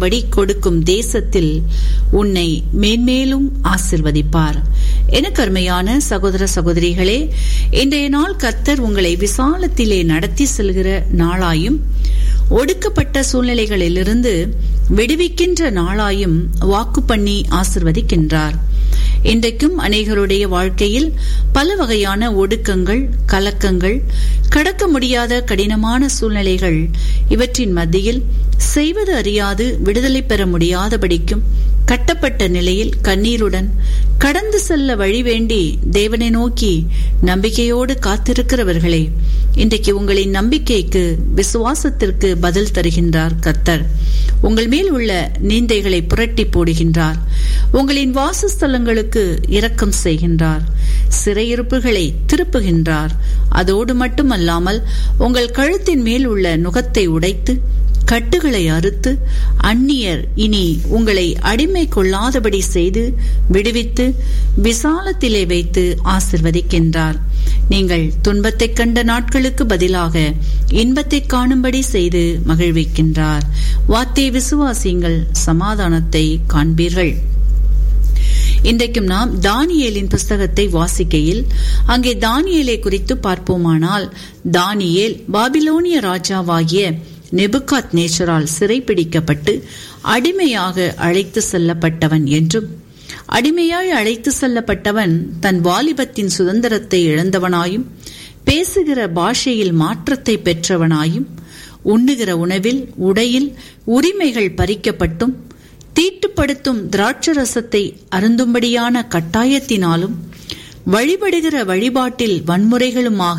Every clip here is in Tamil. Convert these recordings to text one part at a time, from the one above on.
விரும்பினபடி கொடுக்கும் தேசத்தில் உன்னை மேன்மேலும் ஆசிர்வதிப்பார் எனக்கு அருமையான சகோதர சகோதரிகளே இன்றைய நாள் கர்த்தர் உங்களை விசாலத்திலே நடத்தி செல்கிற நாளாயும் ஒடுக்கப்பட்ட சூழ்நிலைகளிலிருந்து விடுவிக்கின்ற நாளாயும் வாக்கு பண்ணி ஆசிர்வதிக்கின்றார் இன்றைக்கும் அநேகருடைய வாழ்க்கையில் பல வகையான ஒடுக்கங்கள் கலக்கங்கள் கடக்க முடியாத கடினமான சூழ்நிலைகள் இவற்றின் மத்தியில் செய்வது அறியாது விடுதலை பெற முடியாதபடிக்கும் கட்டப்பட்ட நிலையில் கண்ணீருடன் கடந்து செல்ல வழி வேண்டி தேவனை நோக்கி நம்பிக்கையோடு காத்திருக்கிறவர்களே இன்றைக்கு உங்களின் நம்பிக்கைக்கு விசுவாசத்திற்கு பதில் தருகின்றார் கர்த்தர் உங்கள் மேல் உள்ள நீந்தைகளை புரட்டி போடுகின்றார் உங்களின் வாசஸ்தலங்களுக்கு இரக்கம் செய்கின்றார் சிறையிருப்புகளை திருப்புகின்றார் அதோடு மட்டுமல்லாமல் உங்கள் கழுத்தின் மேல் உள்ள நுகத்தை உடைத்து கட்டுகளை அறுத்து அந்நியர் இனி உங்களை அடிமை கொள்ளாதபடி செய்து விடுவித்து விசாலத்திலே வைத்து ஆசிர்வதிக்கின்றார் நீங்கள் துன்பத்தைக் கண்ட நாட்களுக்கு பதிலாக இன்பத்தை காணும்படி செய்து மகிழ்விக்கின்றார் வார்த்தை விசுவாசிங்கள் சமாதானத்தை காண்பீர்கள் இன்றைக்கும் நாம் தானியேலின் புஸ்தகத்தை வாசிக்கையில் அங்கே தானியேலை குறித்து பார்ப்போமானால் தானியேல் பாபிலோனிய ராஜாவாகிய நெபுகாத் நேச்சரால் சிறைப்பிடிக்கப்பட்டு அடிமையாக அழைத்து செல்லப்பட்டவன் என்றும் அடிமையாய் அழைத்து செல்லப்பட்டவன் தன் வாலிபத்தின் சுதந்திரத்தை இழந்தவனாயும் பேசுகிற பாஷையில் மாற்றத்தை பெற்றவனாயும் உண்ணுகிற உணவில் உடையில் உரிமைகள் பறிக்கப்பட்டும் தீட்டுப்படுத்தும் திராட்சரசத்தை அருந்தும்படியான கட்டாயத்தினாலும் வழிபடுகிற வழிபாட்டில் வன்முறைகளுமாக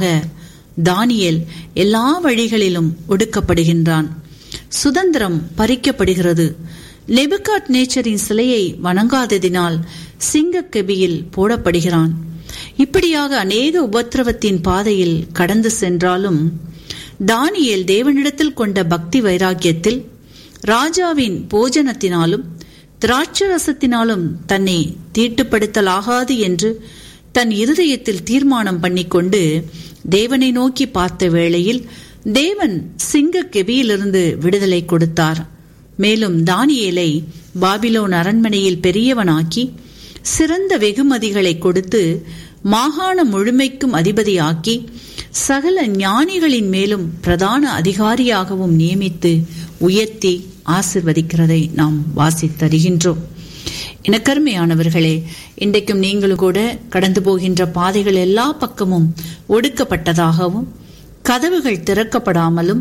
தானியல் எல்லா வழிகளிலும் ஒடுக்கப்படுகின்றான் சுதந்திரம் பறிக்கப்படுகிறது லெபுகாட் நேச்சரின் சிலையை வணங்காததினால் சிங்கக்கெபியில் போடப்படுகிறான் இப்படியாக அநேக உபத்திரவத்தின் பாதையில் கடந்து சென்றாலும் தானியேல் தேவனிடத்தில் கொண்ட பக்தி வைராக்கியத்தில் ராஜாவின் போஜனத்தினாலும் திராட்சரசத்தினாலும் தன்னை தீட்டுப்படுத்தலாகாது என்று தன் இருதயத்தில் தீர்மானம் பண்ணிக்கொண்டு தேவனை நோக்கி பார்த்த வேளையில் தேவன் சிங்க கெபியிலிருந்து விடுதலை கொடுத்தார் மேலும் தானியேலை பாபிலோன் அரண்மனையில் பெரியவனாக்கி சிறந்த வெகுமதிகளை கொடுத்து மாகாண முழுமைக்கும் அதிபதியாக்கி சகல ஞானிகளின் மேலும் பிரதான அதிகாரியாகவும் நியமித்து உயர்த்தி ஆசிர்வதிக்கிறதை நாம் வாசித்தருகின்றோம் எனக்கருமையானவர்களே இன்றைக்கும் நீங்களும் கூட கடந்து போகின்ற பாதைகள் எல்லா பக்கமும் ஒடுக்கப்பட்டதாகவும் கதவுகள் திறக்கப்படாமலும்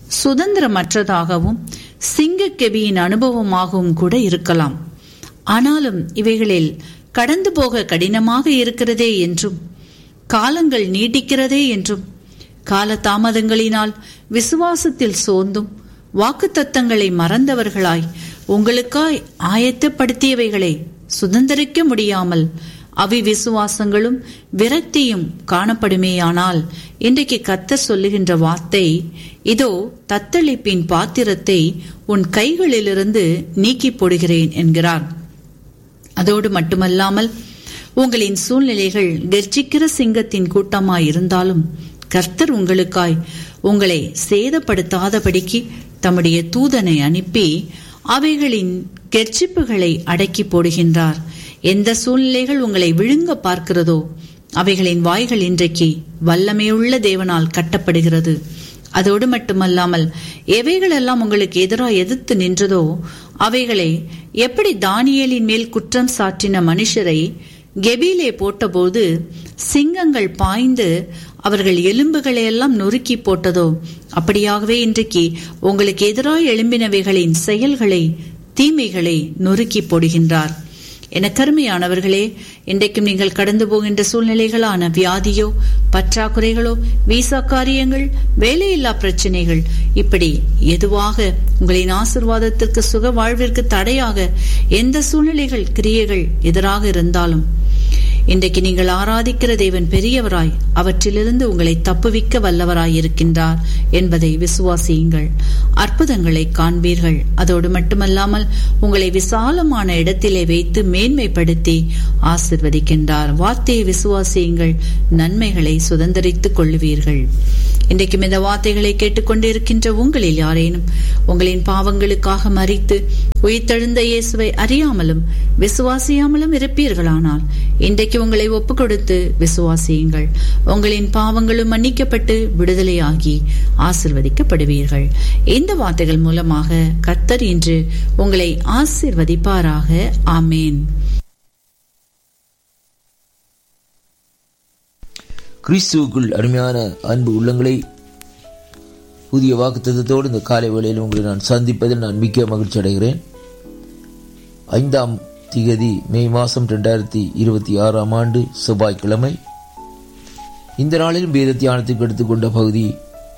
சுதந்திரமற்றதாகவும் சிங்கக்கெபியின் அனுபவமாகவும் கூட இருக்கலாம் ஆனாலும் இவைகளில் கடந்து போக கடினமாக இருக்கிறதே என்றும் காலங்கள் நீட்டிக்கிறதே என்றும் கால தாமதங்களினால் விசுவாசத்தில் சோர்ந்தும் வாக்குத்தத்தங்களை மறந்தவர்களாய் உங்களுக்காய் ஆயத்தப்படுத்தியவைகளை சுதந்திரிக்க முடியாமல் அவிவிசுவாசங்களும் விரக்தியும் காணப்படுமேயானால் இன்றைக்கு கத்த சொல்லுகின்ற வார்த்தை இதோ தத்தளிப்பின் பாத்திரத்தை உன் கைகளிலிருந்து நீக்கி போடுகிறேன் என்கிறார் அதோடு மட்டுமல்லாமல் உங்களின் சூழ்நிலைகள் கர்ஜிக்கிற சிங்கத்தின் கூட்டமாய் இருந்தாலும் கர்த்தர் உங்களுக்காய் உங்களை சேதப்படுத்தாதபடிக்கு தம்முடைய தூதனை அனுப்பி அவைகளின் கெர்ச்சிப்புகளை அடக்கி போடுகின்றார் எந்த சூழ்நிலைகள் உங்களை விழுங்க பார்க்கிறதோ அவைகளின் வாய்கள் இன்றைக்கு வல்லமையுள்ள தேவனால் கட்டப்படுகிறது அதோடு மட்டுமல்லாமல் எவைகளெல்லாம் உங்களுக்கு எதிராக எதிர்த்து நின்றதோ அவைகளை எப்படி தானியலின் மேல் குற்றம் சாற்றின மனுஷரை கெபிலே போட்டபோது சிங்கங்கள் பாய்ந்து அவர்கள் எலும்புகளை எல்லாம் நொறுக்கி போட்டதோ அப்படியாகவே இன்றைக்கு உங்களுக்கு எதிராக எழும்பினவைகளின் செயல்களை தீமைகளை நொறுக்கி போடுகின்றார் என கருமையானவர்களே இன்றைக்கும் நீங்கள் கடந்து போகின்ற சூழ்நிலைகளான வியாதியோ பற்றாக்குறைகளோ வீசா காரியங்கள் வேலையில்லா பிரச்சனைகள் இப்படி எதுவாக உங்களின் ஆசிர்வாதத்திற்கு சுக வாழ்விற்கு தடையாக எந்த சூழ்நிலைகள் கிரியைகள் எதிராக இருந்தாலும் இன்றைக்கு நீங்கள் ஆராதிக்கிற தேவன் பெரியவராய் அவற்றிலிருந்து உங்களை தப்புவிக்க வல்லவராய் இருக்கின்றார் என்பதை விசுவாசியுங்கள் அற்புதங்களை காண்பீர்கள் அதோடு மட்டுமல்லாமல் உங்களை விசாலமான இடத்திலே வைத்து மேன்மைப்படுத்தி ஆசிர்வதிக்கின்றார் வார்த்தையை விசுவாசியுங்கள் நன்மைகளை சுதந்திரித்துக் கொள்ளுவீர்கள் இன்றைக்கும் இந்த வார்த்தைகளை கேட்டுக்கொண்டிருக்கின்ற உங்களில் யாரேனும் உங்களின் பாவங்களுக்காக மறித்து உயிர்த்தெழுந்த இயேசுவை அறியாமலும் விசுவாசியாமலும் இருப்பீர்களானால் இன்றைக்கு உங்களை ஒப்புக் கொடுத்து விசுவாசியுங்கள் உங்களின் பாவங்களும் மன்னிக்கப்பட்டு விடுதலையாகி ஆசிர்வதிக்கப்படுவீர்கள் இந்த வார்த்தைகள் மூலமாக கர்த்தர் இன்று உங்களை ஆசிர்வதிப்பாராக ஆமேன் கிறிஸ்துவுக்குள் அருமையான அன்பு உள்ளங்களை புதிய வாக்குத்தத்தோடு இந்த காலை வேளையில் உங்களை நான் சந்திப்பதில் நான் மிக்க மகிழ்ச்சி அடைகிறேன் ஐந்தாம் திகதி மே மாதம் ரெண்டாயிரத்தி இருபத்தி ஆறாம் ஆண்டு செவ்வாய்க்கிழமை இந்த நாளிலும் வேத தியானத்துக்கு எடுத்துக்கொண்ட பகுதி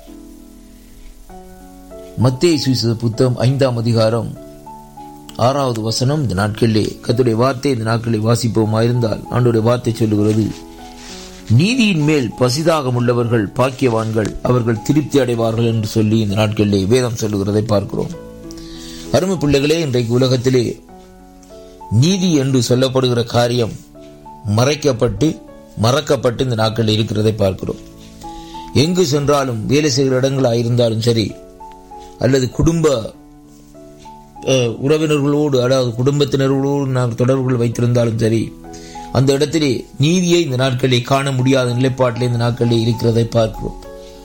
மத்திய சுவிச புத்தகம் ஐந்தாம் அதிகாரம் ஆறாவது வசனம் இந்த நாட்களிலே கத்துடைய வார்த்தை இந்த நாட்களில் வாசிப்போமாயிருந்தால் ஆண்டுடைய வார்த்தை சொல்லுகிறது நீதியின் மேல் பசிதாகம் உள்ளவர்கள் பாக்கியவான்கள் அவர்கள் திருப்தி அடைவார்கள் என்று சொல்லி இந்த நாட்களிலே வேதம் சொல்லுகிறதை பார்க்கிறோம் அருமை பிள்ளைகளே இன்றைக்கு உலகத்திலே நீதி என்று சொல்லப்படுகிற காரியம் மறைக்கப்பட்டு மறக்கப்பட்டு இந்த நாட்களில் இருக்கிறதை பார்க்கிறோம் எங்கு சென்றாலும் வேலை செய்கிற இடங்களாக இருந்தாலும் சரி அல்லது குடும்ப உறவினர்களோடு அதாவது குடும்பத்தினர்களோடு நாங்கள் தொடர்புகள் வைத்திருந்தாலும் சரி அந்த இடத்திலே நீதியை இந்த நாட்களில் காண முடியாத நிலைப்பாட்டில் இந்த நாட்களில் இருக்கிறதை பார்க்கிறோம்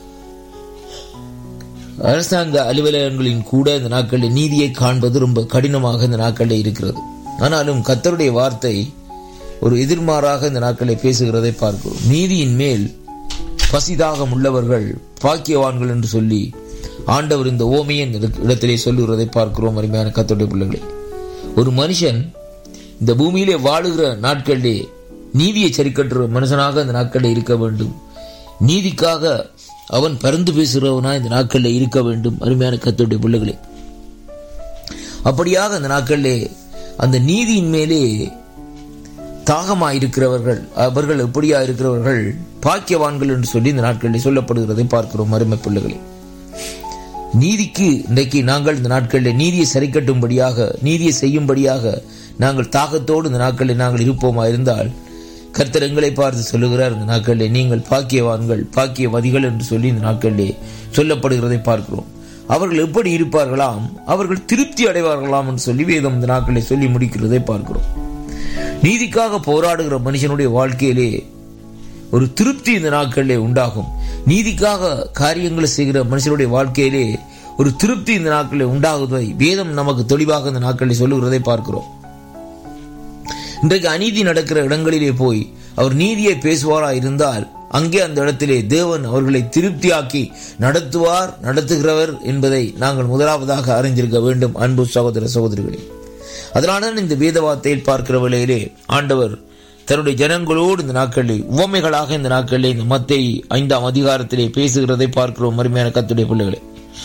அரசாங்க அலுவலகங்களின் கூட இந்த நாட்களில் நீதியை காண்பது ரொம்ப கடினமாக இந்த நாட்களில் இருக்கிறது ஆனாலும் கத்தருடைய வார்த்தை ஒரு எதிர்மாறாக இந்த நாட்களில் பேசுகிறதை பார்க்கிறோம் நீதியின் மேல் பசிதாகம் உள்ளவர்கள் பாக்கியவான்கள் என்று சொல்லி ஆண்டவர் இந்த ஓமையின் இடத்திலே சொல்லுகிறதை பார்க்கிறோம் அருமையான கத்தருடைய பிள்ளைகளை ஒரு மனுஷன் இந்த பூமியிலே வாழுகிற நாட்களிலே நீதியை சரிக்கட்டுற மனுஷனாக இந்த நாட்களில் இருக்க வேண்டும் நீதிக்காக அவன் பறந்து பேசுகிறவனா இந்த நாட்களில் இருக்க வேண்டும் அருமையான கத்தோடைய பிள்ளைகளே அப்படியாக அந்த நாட்களிலே அந்த நீதியின் மேலே தாகமாயிருக்கிறவர்கள் அவர்கள் எப்படியா இருக்கிறவர்கள் பாக்கியவான்கள் என்று சொல்லி இந்த நாட்களில் சொல்லப்படுகிறதை பார்க்கிறோம் அருமை பிள்ளைகளே நீதிக்கு இன்றைக்கு நாங்கள் இந்த நாட்களில் நீதியை சரிக்கட்டும்படியாக நீதியை செய்யும்படியாக நாங்கள் தாகத்தோடு இந்த நாட்களில் நாங்கள் இருப்போமா இருந்தால் கர்த்தர் எங்களை பார்த்து சொல்லுகிறார் இந்த நாட்களில் நீங்கள் பாக்கியவான்கள் பாக்கியவதிகள் என்று சொல்லி இந்த நாட்களிலே சொல்லப்படுகிறதை பார்க்கிறோம் அவர்கள் எப்படி இருப்பார்களாம் அவர்கள் திருப்தி அடைவார்களாம் என்று சொல்லி வேதம் இந்த நாட்களில் சொல்லி முடிக்கிறதை பார்க்கிறோம் நீதிக்காக போராடுகிற மனுஷனுடைய வாழ்க்கையிலே ஒரு திருப்தி இந்த நாட்களிலே உண்டாகும் நீதிக்காக காரியங்களை செய்கிற மனுஷனுடைய வாழ்க்கையிலே ஒரு திருப்தி இந்த நாட்களில் உண்டாகுவதை வேதம் நமக்கு தெளிவாக இந்த நாட்களில் சொல்லுகிறதை பார்க்கிறோம் இன்றைக்கு அநீதி நடக்கிற இடங்களிலே போய் அவர் நீதியை பேசுவாரா இருந்தால் அங்கே அந்த இடத்திலே தேவன் அவர்களை திருப்தியாக்கி நடத்துவார் நடத்துகிறவர் என்பதை நாங்கள் முதலாவதாக அறிந்திருக்க வேண்டும் அன்பு சகோதர சகோதரிகளே அதனால்தான் இந்த வேத வார்த்தையில் பார்க்கிற வேளையிலே ஆண்டவர் தன்னுடைய ஜனங்களோடு இந்த நாட்களில் உவமைகளாக இந்த நாட்களில் இந்த மத்தை ஐந்தாம் அதிகாரத்திலே பேசுகிறதை பார்க்கிறோம் அருமையான கத்துடைய பிள்ளைகளே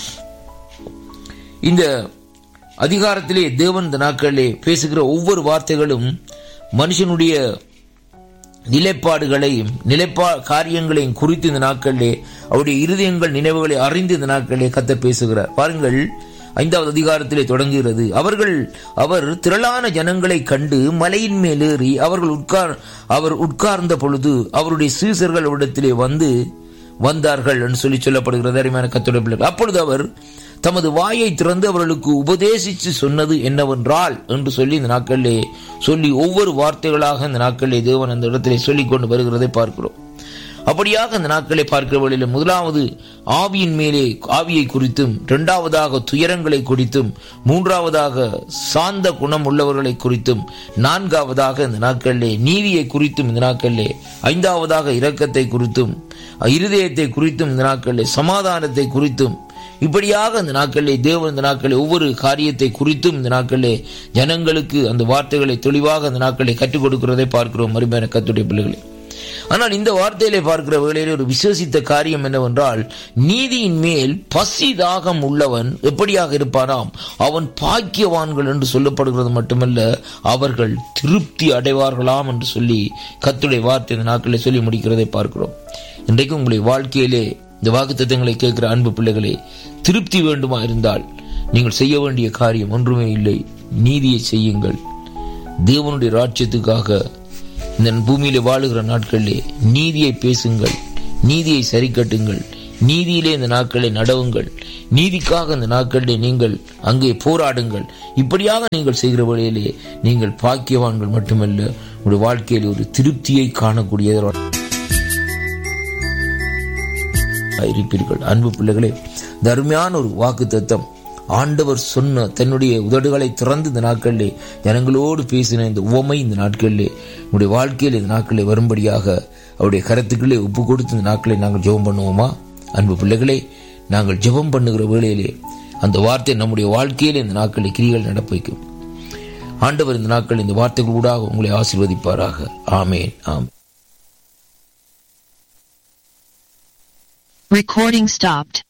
இந்த அதிகாரத்திலே தேவன் இந்த நாட்களிலே பேசுகிற ஒவ்வொரு வார்த்தைகளும் மனுஷனுடைய நிலைப்பாடுகளையும் நிலைப்பா காரியங்களையும் குறித்து இந்த நாட்களிலே அவருடைய இருதயங்கள் நினைவுகளை அறிந்து இந்த நாட்களிலே கத்த பேசுகிறார் பாருங்கள் ஐந்தாவது அதிகாரத்திலே தொடங்குகிறது அவர்கள் அவர் திரளான ஜனங்களை கண்டு மலையின் மேல் ஏறி அவர்கள் உட்கார் அவர் உட்கார்ந்த பொழுது அவருடைய சீசர்கள் இடத்திலே வந்து வந்தார்கள் என்று சொல்லி சொல்லப்படுகிறது அருமையான கத்தோட பிள்ளைகள் அப்பொழுது அவர் தமது வாயை திறந்து அவர்களுக்கு உபதேசித்து சொன்னது என்னவென்றால் என்று சொல்லி இந்த நாட்களிலே சொல்லி ஒவ்வொரு வார்த்தைகளாக இந்த நாட்களிலே தேவன் அந்த இடத்திலே சொல்லிக் கொண்டு வருகிறதை பார்க்கிறோம் அப்படியாக அந்த நாட்களை பார்க்கிற வழியில் முதலாவது ஆவியின் மேலே ஆவியை குறித்தும் இரண்டாவதாக துயரங்களை குறித்தும் மூன்றாவதாக சாந்த குணம் உள்ளவர்களை குறித்தும் நான்காவதாக இந்த நாட்களிலே நீதியை குறித்தும் இந்த நாட்களிலே ஐந்தாவதாக இரக்கத்தை குறித்தும் இருதயத்தை குறித்தும் இந்த நாட்களிலே சமாதானத்தை குறித்தும் இப்படியாக இந்த நாட்களிலே தேவன் இந்த நாட்களில் ஒவ்வொரு காரியத்தை குறித்தும் இந்த நாட்களிலே ஜனங்களுக்கு அந்த வார்த்தைகளை தெளிவாக அந்த நாட்களை கற்றுக் கொடுக்கிறதை பார்க்கிறோம் அருமையான கத்துடைய பிள்ளைகளை ஆனால் இந்த வார்த்தையிலே பார்க்கிற வேளையிலே ஒரு விசேஷித்த காரியம் என்னவென்றால் நீதியின் மேல் பசி தாகம் உள்ளவன் எப்படியாக இருப்பானாம் அவன் பாக்கியவான்கள் என்று சொல்லப்படுகிறது மட்டுமல்ல அவர்கள் திருப்தி அடைவார்களாம் என்று சொல்லி கத்துடைய வார்த்தை இந்த நாட்களில் சொல்லி முடிக்கிறதை பார்க்கிறோம் இன்றைக்கு உங்களுடைய வாழ்க்கையிலே இந்த வாக்குத்தத்தங்களை கேட்கிற அன்பு பிள்ளைகளே திருப்தி வேண்டுமா இருந்தால் நீங்கள் செய்ய வேண்டிய காரியம் ஒன்றுமே இல்லை நீதியை செய்யுங்கள் தேவனுடைய ராஜ்யத்துக்காக இந்த பூமியிலே வாழுகிற நாட்களிலே நீதியை பேசுங்கள் நீதியை சரி கட்டுங்கள் நீதியிலே இந்த நாட்களை நடவுங்கள் நீதிக்காக இந்த நாட்களிலே நீங்கள் அங்கே போராடுங்கள் இப்படியாக நீங்கள் செய்கிற வழியிலே நீங்கள் பாக்கியவான்கள் மட்டுமல்ல உங்களுடைய வாழ்க்கையில் ஒரு திருப்தியை காணக்கூடிய இருப்பீர்கள் அன்பு பிள்ளைகளே இந்த அருமையான ஒரு வாக்கு தத்தம் ஆண்டவர் சொன்ன தன்னுடைய உதடுகளை திறந்து இந்த நாட்களிலே ஜனங்களோடு பேசின இந்த உவமை இந்த நாட்களிலே உங்களுடைய வாழ்க்கையில் இந்த நாட்களிலே வரும்படியாக அவருடைய கருத்துக்களே ஒப்பு கொடுத்து இந்த நாட்களை நாங்கள் ஜெபம் பண்ணுவோமா அன்பு பிள்ளைகளே நாங்கள் ஜெபம் பண்ணுகிற வேளையிலே அந்த வார்த்தை நம்முடைய வாழ்க்கையிலே இந்த நாட்களில் கிரிகள் நடப்பிக்கும் ஆண்டவர் இந்த நாட்கள் இந்த வார்த்தைகள் ஊடாக உங்களை ஆசீர்வதிப்பாராக ஆமேன் ஆம் Recording stopped.